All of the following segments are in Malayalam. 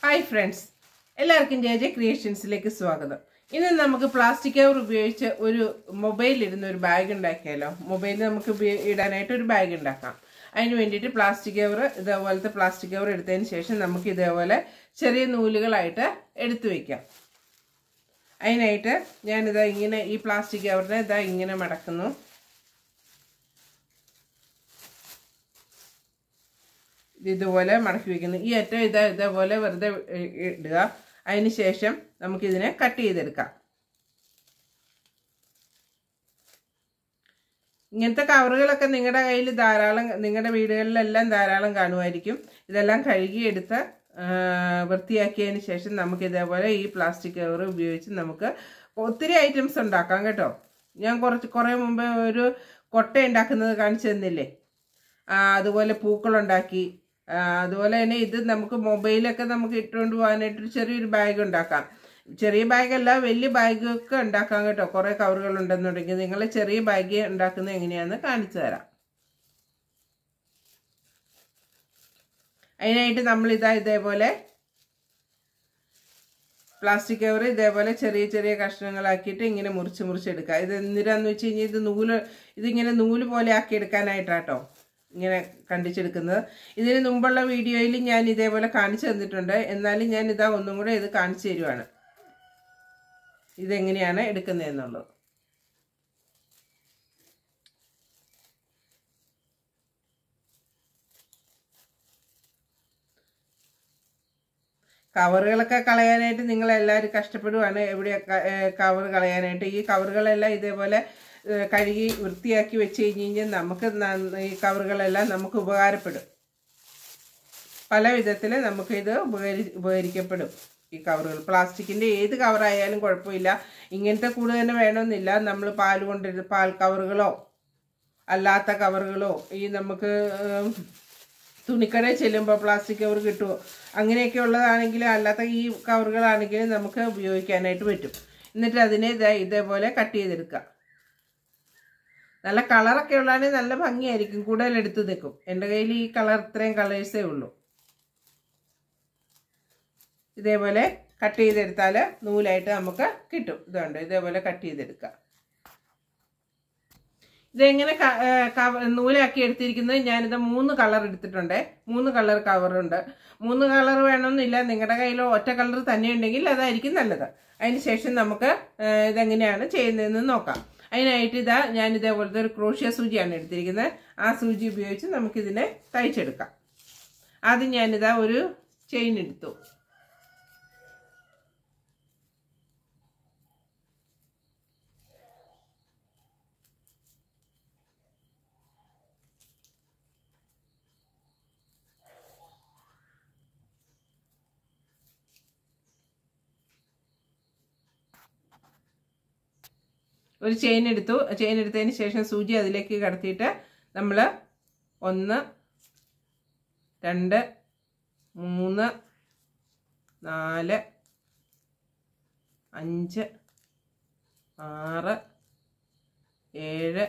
ഹായ് ഫ്രണ്ട്സ് എല്ലാവർക്കും ജെ ജെ ക്രിയേഷൻസിലേക്ക് സ്വാഗതം ഇന്ന് നമുക്ക് പ്ലാസ്റ്റിക് കവർ ഉപയോഗിച്ച് ഒരു മൊബൈൽ ഇരുന്ന ഒരു ബാഗ് ഉണ്ടാക്കിയാലോ മൊബൈൽ നമുക്ക് ഉപയോ- ഇടാനായിട്ട് ഒരു ബാഗ് ഉണ്ടാക്കാം അതിന് വേണ്ടിയിട്ട് പ്ലാസ്റ്റിക് കവർ ഇതേപോലത്തെ പ്ലാസ്റ്റിക് കവർ എടുത്തതിന് ശേഷം നമുക്ക് ഇതേപോലെ ചെറിയ നൂലുകളായിട്ട് എടുത്തു വെക്കാം അതിനായിട്ട് ഞാനിതാ ഇങ്ങനെ ഈ പ്ലാസ്റ്റിക് കവറിനെ ഇതാ ഇങ്ങനെ മടക്കുന്നു ഇത് ഇതുപോലെ മടക്കി വെക്കുന്നു ഈ അറ്റം ഇതാ ഇതേപോലെ വെറുതെ ഇ- ഇടുക അതിന് ശേഷം നമുക്കിതിനെ കട്ട് ചെയ്തെടുക്കാം ഇങ്ങനത്തെ കവറുകളൊക്കെ നിങ്ങളുടെ കയ്യിൽ ധാരാളം നിങ്ങളുടെ വീടുകളിലെല്ലാം ധാരാളം കാണുമായിരിക്കും ഇതെല്ലാം കഴുകിയെടുത്ത് ആ, വൃത്തിയാക്കിയതിന് ശേഷം നമുക്ക് ഇതേപോലെ ഈ പ്ലാസ്റ്റിക് കവർ ഉപയോഗിച്ച് നമുക്ക് ഒത്തിരി ഐറ്റംസ് ഉണ്ടാക്കാം കേട്ടോ ഞാൻ കുറച്ച് കുറേ മുമ്പേ ഒരു കൊട്ട ഉണ്ടാക്കുന്നത് കാണിച്ചു തന്നില്ലേ ആ, അതുപോലെ പൂക്കളുണ്ടാക്കി ആ, അതുപോലെ തന്നെ ഇത് നമുക്ക് മൊബൈലൊക്കെ നമുക്ക് ഇട്ടുകൊണ്ട് പോകാനായിട്ട് ഒരു ചെറിയൊരു ബാഗ് ഉണ്ടാക്കാം ചെറിയ ബാഗല്ല വലിയ ബാഗൊക്കെ ഉണ്ടാക്കാം കേട്ടോ കുറേ കവറുകൾ ഉണ്ടെന്നുണ്ടെങ്കിൽ നിങ്ങൾ ചെറിയ ബാഗ് ഉണ്ടാക്കുന്നത് എങ്ങനെയാണെന്ന് കാണിച്ചു തരാം അതിനായിട്ട് നമ്മൾ ഇതാ ഇതേപോലെ പ്ലാസ്റ്റിക് കവർ ഇതേപോലെ ചെറിയ ചെറിയ കഷ്ണങ്ങളാക്കിയിട്ട് ഇങ്ങനെ മുറിച്ച് മുറിച്ചെടുക്കുക ഇത് എന്തിനാന്ന് വെച്ച് കഴിഞ്ഞാൽ ഇത് നൂല് ഇതിങ്ങനെ നൂല് പോലെ ആക്കി എടുക്കാനായിട്ടാട്ടോ ഇങ്ങനെ കണ്ടിച്ചെടുക്കുന്നത് ഇതിന് മുമ്പുള്ള വീഡിയോയിൽ ഞാൻ ഇതേപോലെ കാണിച്ചു തന്നിട്ടുണ്ട് എന്നാലും ഞാൻ ഇതാ ഒന്നും കൂടെ ഇത് കാണിച്ചു തരുവാണ് ഇതെങ്ങനെയാണ് എടുക്കുന്നതെന്നുള്ളത് കവറുകളൊക്കെ കളയാനായിട്ട് നിങ്ങൾ എല്ലാവരും കഷ്ടപ്പെടുവാണ് എവിടെ കവർ കളയാനായിട്ട് ഈ കവറുകളെല്ലാം ഇതേപോലെ ഏഹ്, കഴുകി വൃത്തിയാക്കി വെച്ച് കഴിഞ്ഞ് കഴിഞ്ഞാൽ നമുക്ക് ന- ഈ കവറുകളെല്ലാം നമുക്ക് ഉപകാരപ്പെടും പല വിധത്തിൽ നമുക്കിത് ഉപകരി ഉപകരിക്കപ്പെടും ഈ കവറുകൾ പ്ലാസ്റ്റിക്കിൻ്റെ ഏത് കവറായാലും കുഴപ്പമില്ല ഇങ്ങനത്തെ കൂട് തന്നെ വേണമെന്നില്ല നമ്മൾ പാൽ കൊണ്ട് പാൽ കവറുകളോ അല്ലാത്ത കവറുകളോ ഈ നമുക്ക് ഏം, തുണിക്കടയിൽ ചെല്ലുമ്പോൾ പ്ലാസ്റ്റിക് കവർ കിട്ടുമോ അങ്ങനെയൊക്കെ ഉള്ളതാണെങ്കിൽ അല്ലാത്ത ഈ കവറുകളാണെങ്കിൽ നമുക്ക് ഉപയോഗിക്കാനായിട്ട് പറ്റും എന്നിട്ട് അതിനെ ഇതാ ഇതേപോലെ കട്ട് ചെയ്തെടുക്കുക നല്ല കളറൊക്കെ ഉള്ളതാണെങ്കിൽ നല്ല ഭംഗിയായിരിക്കും കൂടുതൽ എടുത്ത് നിൽക്കും എൻ്റെ കയ്യിൽ ഈ കളർ ഇത്രയും കളേഴ്സേ ഉള്ളൂ ഇതേപോലെ കട്ട് ചെയ്തെടുത്താൽ നൂലായിട്ട് നമുക്ക് കിട്ടും ഇതുണ്ട് ഇതേപോലെ കട്ട് ചെയ്തെടുക്കുക ഇതെങ്ങനെ ക- ഏ, കവ- നൂലാക്കി എടുത്തിരിക്കുന്നത് ഞാനിത് മൂന്ന് കളർ എടുത്തിട്ടുണ്ട് മൂന്ന് കളർ കവറുണ്ട് മൂന്ന് കളർ വേണമെന്നില്ല നിങ്ങളുടെ കയ്യിൽ ഒറ്റ കളർ തന്നെ ഉണ്ടെങ്കിൽ അതായിരിക്കും നല്ലത് അതിന് ശേഷം നമുക്ക് ഏ, ഇതെങ്ങനെയാണ് ചെയ്യുന്നതെന്ന് നോക്കാം അതിനായിട്ട് ഇതാ ഞാൻ ഇതേപോലത്തെ ഒരു ക്രോഷ്യ സൂചിയാണ് എടുത്തിരിക്കുന്നത് ആ സൂചി ഉപയോഗിച്ച് നമുക്കിതിനെ തയ്ച്ചെടുക്കാം ആദ്യം ഞാനിതാ ഒരു ചെയിൻ എടുത്തു ഒരു ചെയിൻ എടുത്തു ചെയിൻ എടുത്തതിന് ശേഷം സൂചി അതിലേക്ക് കടത്തിയിട്ട് നമ്മൾ ഒന്ന് രണ്ട് മൂന്ന് നാല് അഞ്ച് ആറ് ഏഴ്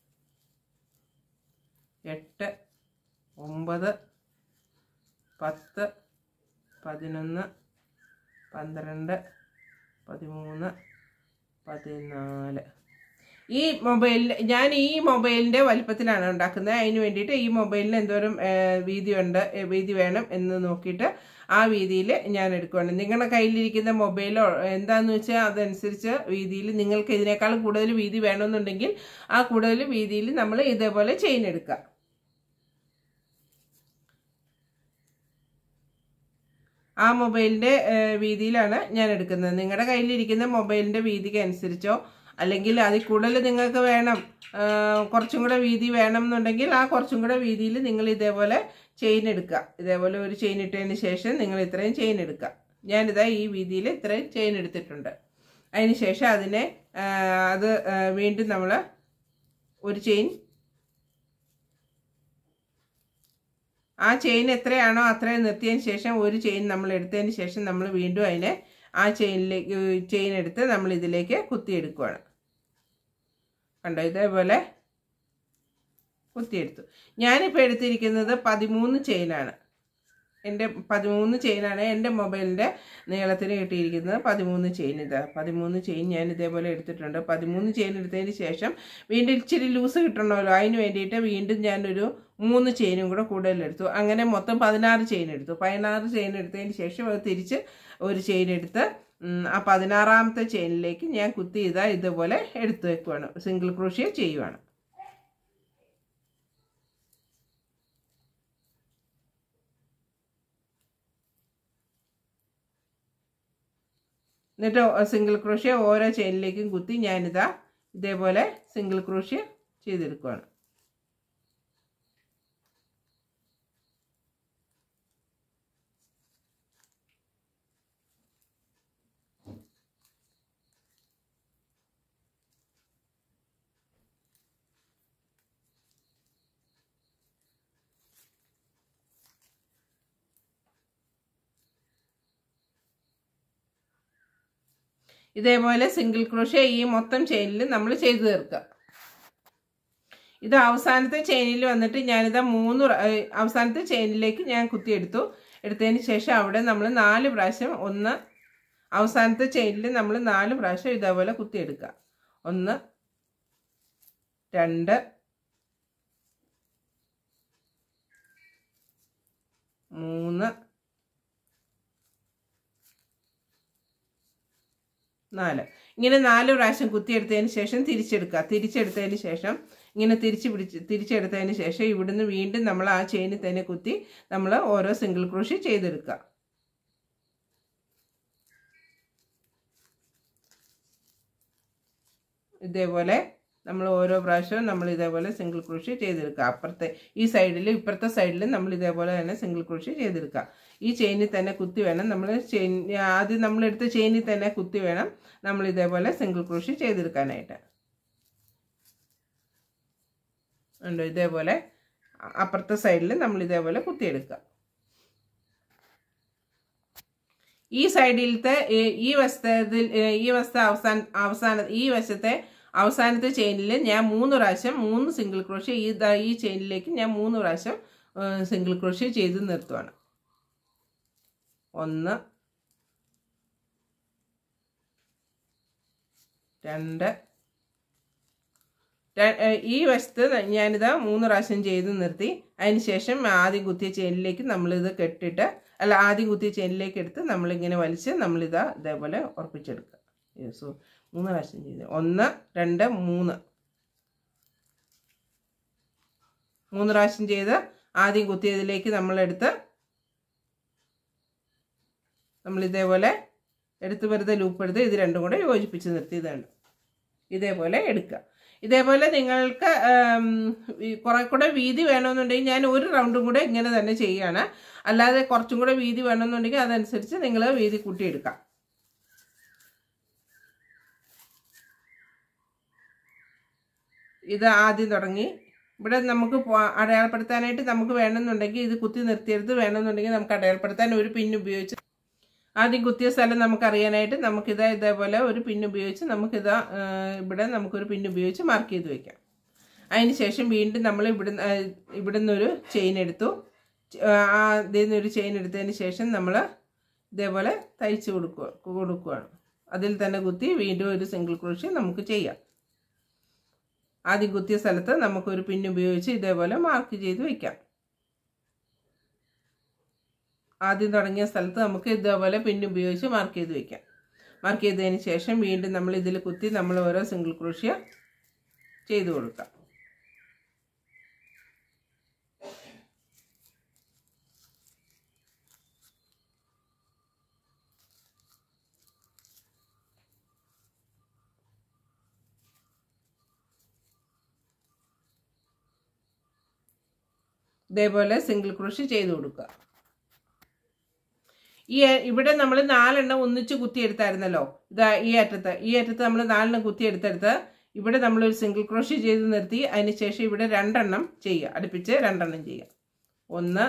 എട്ട് ഒമ്പത് പത്ത് പതിനൊന്ന് പന്ത്രണ്ട് പതിമൂന്ന് പതിനാല് ഈ മൊബൈലിന് ഞാൻ ഈ മൊബൈലിൻ്റെ വലിപ്പത്തിലാണ് ഉണ്ടാക്കുന്നത് അതിന് വേണ്ടിയിട്ട് ഈ മൊബൈലിന് എന്തോരം ഏ, വീതിയുണ്ട് ഏ, വീതി വേണം എന്ന് നോക്കിയിട്ട് ആ വീതിയിൽ ഞാൻ എടുക്കുകയാണ് നിങ്ങളുടെ കയ്യിലിരിക്കുന്ന മൊബൈലോ എന്താന്ന് വെച്ചാൽ അതനുസരിച്ച് വീതിയിൽ നിങ്ങൾക്ക് ഇതിനേക്കാൾ കൂടുതൽ വീതി വേണമെന്നുണ്ടെങ്കിൽ ആ കൂടുതൽ വീതിയിൽ നമ്മൾ ഇതേപോലെ ചെയിൻ എടുക്കുക ആ മൊബൈലിൻ്റെ വീതിയിലാണ് ഞാൻ എടുക്കുന്നത് നിങ്ങളുടെ കയ്യിലിരിക്കുന്ന മൊബൈലിൻ്റെ വീതിക്ക് അനുസരിച്ചോ അല്ലെങ്കിൽ അതിൽ കൂടുതൽ നിങ്ങൾക്ക് വേണം ആ, കുറച്ചും കൂടെ വീതി വേണം എന്നുണ്ടെങ്കിൽ ആ കുറച്ചും കൂടെ വീതിയിൽ നിങ്ങൾ ഇതേപോലെ ചെയിൻ എടുക്കുക ഇതേപോലെ ഒരു ചെയിൻ ഇട്ടതിന് ശേഷം നിങ്ങൾ ഇത്രയും ചെയിൻ എടുക്കുക ഞാനിതാ ഈ വീതിയിൽ ഇത്രയും ചെയിൻ എടുത്തിട്ടുണ്ട് അതിന് ശേഷം അതിനെ ആ, അത് ആ, വീണ്ടും നമ്മൾ ഒരു ചെയിൻ ആ ചെയിൻ എത്രയാണോ അത്രയും നിർത്തിയതിന് ശേഷം ഒരു ചെയിൻ നമ്മൾ എടുത്തതിന് ശേഷം നമ്മൾ വീണ്ടും അതിനെ ആ ചെയിനിലേക്ക് ചെയിൻ എടുത്ത് നമ്മൾ ഇതിലേക്ക് കുത്തിയെടുക്കുകയാണ് കണ്ടോ ഇതേപോലെ കുത്തിയെടുത്തു ഞാനിപ്പോൾ എടുത്തിരിക്കുന്നത് പതിമൂന്ന് ചെയിനാണ് എൻ്റെ പതിമൂന്ന് ചെയിനാണ് എൻ്റെ മൊബൈലിൻ്റെ നീളത്തിന് കിട്ടിയിരിക്കുന്നത് പതിമൂന്ന് ചെയിൻ ഇത് പതിമൂന്ന് ചെയിൻ ഞാൻ ഇതേപോലെ എടുത്തിട്ടുണ്ട് പതിമൂന്ന് ചെയിൻ എടുത്തതിന് ശേഷം വീണ്ടും ഇച്ചിരി ലൂസ് കിട്ടണമല്ലോ അതിന് വേണ്ടിയിട്ട് വീണ്ടും ഞാനൊരു മൂന്ന് ചെയിനും കൂടെ കൂടുതലെടുത്തു അങ്ങനെ മൊത്തം പതിനാറ് ചെയിൻ എടുത്തു പതിനാറ് ചെയിൻ എടുത്തതിന് ശേഷം അത് തിരിച്ച് ഒരു ചെയിൻ എടുത്ത് ഉം, ആ പതിനാറാമത്തെ ചെയിനിലേക്ക് ഞാൻ കുത്തി ഇതാ ഇതുപോലെ എടുത്തു വെക്കുവാണ് സിംഗിൾ ക്രോഷ്യ ചെയ്യുവാണ് എന്നിട്ട് സിംഗിൾ ക്രോഷ്യ ഓരോ ചെയിനിലേക്കും കുത്തി ഞാനിതാ ഇതേപോലെ സിംഗിൾ ക്രോഷ്യ ചെയ്തെടുക്കുവാണ് ഇതേപോലെ സിംഗിൾ ക്രോഷ്യ ഈ മൊത്തം ചെയിനിൽ നമ്മൾ ചെയ്തു തീർക്കുക ഇത് അവസാനത്തെ ചെയിനിൽ വന്നിട്ട് ഞാനിത് മൂന്ന് പ്ര- ഏ, അവസാനത്തെ ചെയിനിലേക്ക് ഞാൻ കുത്തിയെടുത്തു എടുത്തതിന് ശേഷം അവിടെ നമ്മൾ നാല് പ്രാവശ്യം ഒന്ന് അവസാനത്തെ ചെയിനിൽ നമ്മൾ നാല് പ്രാവശ്യം ഇതേപോലെ കുത്തിയെടുക്കുക ഒന്ന് രണ്ട് മൂന്ന് നാല് ഇങ്ങനെ നാല് പ്രാവശ്യം കുത്തിയെടുത്തതിന് ശേഷം തിരിച്ചെടുക്കുക തിരിച്ചെടുത്തതിന് ശേഷം ഇങ്ങനെ തിരിച്ച് പിടിച്ച് തിരിച്ചെടുത്തതിന് ശേഷം ഇവിടുന്ന് വീണ്ടും നമ്മൾ ആ ചെയിനിൽ തന്നെ കുത്തി നമ്മൾ ഓരോ സിംഗിൾ ക്രോഷി ചെയ്തെടുക്കുക ഇതേപോലെ നമ്മൾ ഓരോ പ്രാവശ്യവും നമ്മൾ ഇതേപോലെ സിംഗിൾ ക്രോഷി ചെയ്തെടുക്കുക അപ്പുറത്തെ ഈ സൈഡിലും ഇപ്പുറത്തെ സൈഡിലും നമ്മൾ ഇതേപോലെ തന്നെ സിംഗിൾ ക്രോഷി ചെയ്തെടുക്കുക ഈ ചെയിനിൽ തന്നെ കുത്തി വേണം നമ്മൾ ചെയിൻ ആദ്യം നമ്മളെടുത്ത ചെയിനിൽ തന്നെ കുത്തി വേണം നമ്മൾ ഇതേപോലെ സിംഗിൾ ക്രോഷി ചെയ്തെടുക്കാനായിട്ട് ഉണ്ടോ ഇതേപോലെ അപ്പുറത്തെ സൈഡിൽ നമ്മൾ ഇതേപോലെ കുത്തിയെടുക്കുക ഈ സൈഡിലത്തെ ഈ- ഈ വശത്തെ ഇതിൽ ഈ വശത്തെ അവസാന അവസാന ഈ വശത്തെ അവസാനത്തെ ചെയിനിൽ ഞാൻ മൂന്ന് പ്രാവശ്യം മൂന്ന് സിംഗിൾ ക്രോഷ്യ ഈ ദാ ഈ ചെയിനിലേക്ക് ഞാൻ മൂന്ന് പ്രാവശ്യം സിംഗിൾ ക്രോഷ്യ ചെയ്ത് നിർത്തുവാണ് ഒന്ന് രണ്ട് ര- ഏ, ഈ വശത്ത് ഞാനിതാ മൂന്ന് പ്രാവശ്യം ചെയ്ത് നിർത്തി അതിന് ശേഷം ആദ്യം കുത്തിയ ചെയിനിലേക്ക് നമ്മളിത് കെട്ടിട്ട് അല്ല ആദ്യം കുത്തിയ ചെയിനിലേക്ക് എടുത്ത് നമ്മളിങ്ങനെ വലിച്ച് നമ്മളിതാ ഇതേപോലെ ഉറപ്പിച്ചെടുക്കുക യെസ് മൂന്ന് പ്രാവശ്യം ചെയ്ത് ഒന്ന് രണ്ട് മൂന്ന് മൂന്ന് പ്രാവശ്യം ചെയ്ത് ആദ്യം കുത്തിയതിലേക്ക് നമ്മളെടുത്ത് നമ്മൾ ഇതേപോലെ എടുത്ത് വെറുതെ ലൂപ്പ് എടുത്ത് ഇത് രണ്ടും കൂടെ യോജിപ്പിച്ച് നിർത്തിയതാണ് ഇതേപോലെ എടുക്കുക ഇതേപോലെ നിങ്ങൾക്ക് ഉം, ഈ കുറെ കൂടെ വീതി വേണമെന്നുണ്ടെങ്കിൽ ഞാൻ ഒരു റൗണ്ടും കൂടെ ഇങ്ങനെ തന്നെ ചെയ്യുകയാണ് അല്ലാതെ കുറച്ചും കൂടെ വീതി വേണമെന്നുണ്ടെങ്കിൽ അതനുസരിച്ച് നിങ്ങൾ വീതി കൂട്ടിയെടുക്കാം ഇത് ആദ്യം തുടങ്ങി ഇവിടെ നമുക്ക് പോ- അടയാളപ്പെടുത്താനായിട്ട് നമുക്ക് വേണമെന്നുണ്ടെങ്കിൽ ഇത് കുത്തി നിർത്തിയെടുത്ത് വേണമെന്നുണ്ടെങ്കിൽ നമുക്ക് അടയാളപ്പെടുത്താൻ ഒരു പിൻ ഉപയോഗിച്ച് ആദ്യം കുത്തിയ സ്ഥലം നമുക്കറിയാനായിട്ട് നമുക്കിത് ഇതേപോലെ ഒരു പിൻ ഉപയോഗിച്ച് നമുക്കിത് ഇവിടെ നമുക്കൊരു പിൻ ഉപയോഗിച്ച് മാർക്ക് ചെയ്ത് വെക്കാം അതിന് ശേഷം വീണ്ടും നമ്മൾ ഇവിടുന്ന് ആ, ഇവിടുന്ന് ഒരു ചെയിൻ എടുത്തു ച- ആ ഇതിൽ നിന്ന് ഒരു ചെയിൻ എടുത്തതിന് ശേഷം നമ്മൾ ഇതേപോലെ തയ്ച്ച് കൊടുക്കുക കൊടുക്കുകയാണ് അതിൽ തന്നെ കുത്തി വീണ്ടും ഒരു സിംഗിൾ ക്രോഷ്യ നമുക്ക് ചെയ്യാം ആദ്യം കുത്തിയ സ്ഥലത്ത് നമുക്കൊരു പിൻ ഉപയോഗിച്ച് ഇതേപോലെ മാർക്ക് ചെയ്ത് വെക്കാം ആദ്യം തുടങ്ങിയ സ്ഥലത്ത് നമുക്ക് ഇതേപോലെ പിൻ ഉപയോഗിച്ച് മാർക്ക് ചെയ്ത് വെക്കാം മാർക്ക് ചെയ്തതിന് ശേഷം വീണ്ടും നമ്മൾ ഇതിൽ കുത്തി നമ്മൾ ഓരോ സിംഗിൾ ക്രോഷ്യ ചെയ്ത് കൊടുക്കാം ഇതേപോലെ സിംഗിൾ ക്രോഷ്യ ചെയ്ത് കൊടുക്കുക ഈ ഇവിടെ നമ്മൾ നാലെണ്ണം ഒന്നിച്ച് കുത്തിയെടുത്തായിരുന്നല്ലോ ഇതാ ഈ അറ്റത്ത് ഈ അറ്റത്ത് നമ്മൾ നാലെണ്ണം കുത്തിയെടുത്തെടുത്ത് ഇവിടെ നമ്മളൊരു സിംഗിൾ ക്രോഷ്യ ചെയ്ത് നിർത്തി അതിന് ശേഷം ഇവിടെ രണ്ടെണ്ണം ചെയ്യുക അടുപ്പിച്ച് രണ്ടെണ്ണം ചെയ്യുക ഒന്ന്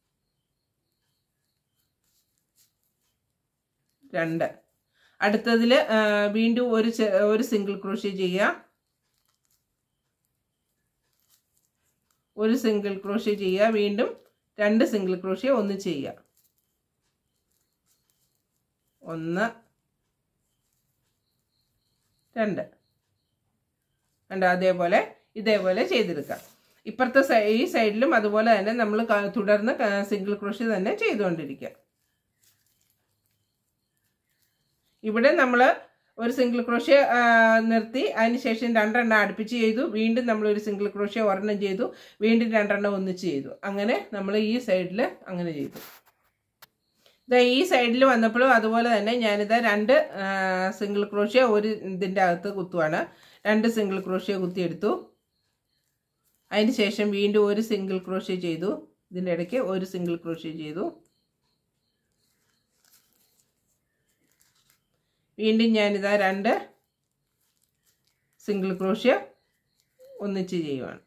രണ്ട് അടുത്തതിൽ വീണ്ടും ഒരു ചെ- ഒരു സിംഗിൾ ക്രോഷ്യ ചെയ്യുക ഒരു സിംഗിൾ ക്രോഷ്യ ചെയ്യുക വീണ്ടും രണ്ട് സിംഗിൾ ക്രോഷ്യ ഒന്ന് ചെയ്യുക ഒന്ന് രണ്ട് ഉണ്ട് അതേപോലെ ഇതേപോലെ ചെയ്തെടുക്കാം ഇപ്പുറത്തെ സൈ ഈ സൈഡിലും അതുപോലെ തന്നെ നമ്മൾ തുടർന്ന് സിംഗിൾ ക്രോഷ്യ തന്നെ ചെയ്തുകൊണ്ടിരിക്കുക ഇവിടെ നമ്മൾ ഒരു സിംഗിൾ ക്രോഷ്യ നിർത്തി അതിനുശേഷം രണ്ടെണ്ണം അടുപ്പിച്ച് ചെയ്തു വീണ്ടും നമ്മൾ ഒരു സിംഗിൾ ക്രോഷ്യ ഒരെണ്ണം ചെയ്തു വീണ്ടും രണ്ടെണ്ണം ഒന്നിച്ച് ചെയ്തു അങ്ങനെ നമ്മൾ ഈ സൈഡിൽ അങ്ങനെ ചെയ്തു ഇതാ ഈ സൈഡിൽ വന്നപ്പോഴും അതുപോലെ തന്നെ ഞാനിത് രണ്ട് സിംഗിൾ ക്രോഷ്യ ഒരു ഇതിൻ്റെ അകത്ത് കുത്തുവാണ് രണ്ട് സിംഗിൾ ക്രോഷ്യ കുത്തിയെടുത്തു അതിന് ശേഷം വീണ്ടും ഒരു സിംഗിൾ ക്രോഷ്യ ചെയ്തു ഇതിൻ്റെ ഇടയ്ക്ക് ഒരു സിംഗിൾ ക്രോഷ്യ ചെയ്തു വീണ്ടും ഞാനിതാ രണ്ട് സിംഗിൾ ക്രോഷ്യ ഒന്നിച്ച് ചെയ്യുവാണ്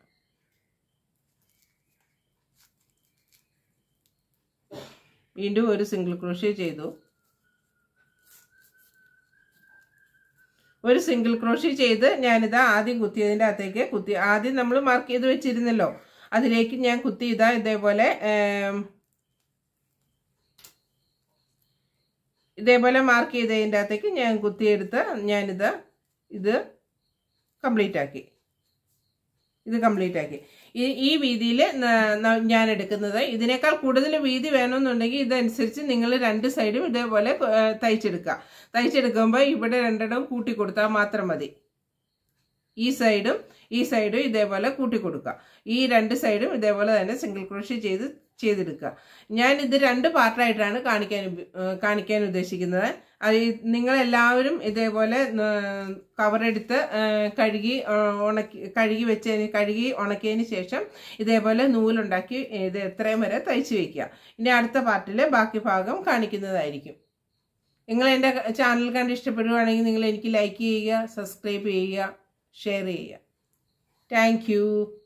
വീണ്ടും ഒരു സിംഗിൾ ക്രോഷ്യ ചെയ്തു ഒരു സിംഗിൾ ക്രോഷ്യ ചെയ്ത് ഞാനിതാ ആദ്യം കുത്തിയതിൻ്റെ അകത്തേക്ക് കുത്തി ആദ്യം നമ്മൾ മാർക്ക് ചെയ്ത് വെച്ചിരുന്നല്ലോ അതിലേക്ക് ഞാൻ കുത്തി ഇതാ ഇതേപോലെ ഇതേപോലെ മാർക്ക് ചെയ്തതിൻ്റെ അകത്തേക്ക് ഞാൻ കുത്തിയെടുത്ത് ഞാനിത് ഇത് കംപ്ലീറ്റ് ആക്കി ഇത് കംപ്ലീറ്റ് ആക്കി ഈ ഈ വീതിയിൽ ഞാൻ എടുക്കുന്നത് ഇതിനേക്കാൾ കൂടുതൽ വീതി വേണമെന്നുണ്ടെങ്കിൽ ഇതനുസരിച്ച് നിങ്ങൾ രണ്ട് സൈഡും ഇതേപോലെ തയ്ച്ചെടുക്കുക തയ്ച്ചെടുക്കുമ്പോൾ ഇവിടെ രണ്ടിടവും കൂട്ടി കൊടുത്താൽ മാത്രം മതി ഈ സൈഡും ഈ സൈഡും ഇതേപോലെ കൂട്ടി കൊടുക്കുക ഈ രണ്ട് സൈഡും ഇതേപോലെ തന്നെ സിംഗിൾ ക്രോഷ്യ ചെയ്ത് ചെയ്തെടുക്കുക ഞാൻ ഇത് രണ്ട് പാർട്ടായിട്ടാണ് കാണിക്കാൻ കാണിക്കാൻ ഉദ്ദേശിക്കുന്നത് അത് നിങ്ങളെല്ലാവരും ഇതേപോലെ കവറെടുത്ത് കഴുകി ഉണക്കി കഴുകി വെച്ചതിന് കഴുകി ഉണക്കിയതിന് ശേഷം ഇതേപോലെ നൂലുണ്ടാക്കി ഇത് എത്രയും വരെ തയ്ച്ച് വയ്ക്കുക ഇനി അടുത്ത പാർട്ടിൽ ബാക്കി ഭാഗം കാണിക്കുന്നതായിരിക്കും നിങ്ങൾ എൻ്റെ ചാനൽ കണ്ട് ഇഷ്ടപ്പെടുകയാണെങ്കിൽ നിങ്ങൾ എനിക്ക് ലൈക്ക് ചെയ്യുക സബ്സ്ക്രൈബ് ചെയ്യുക ഷെയർ ചെയ്യുക താങ്ക്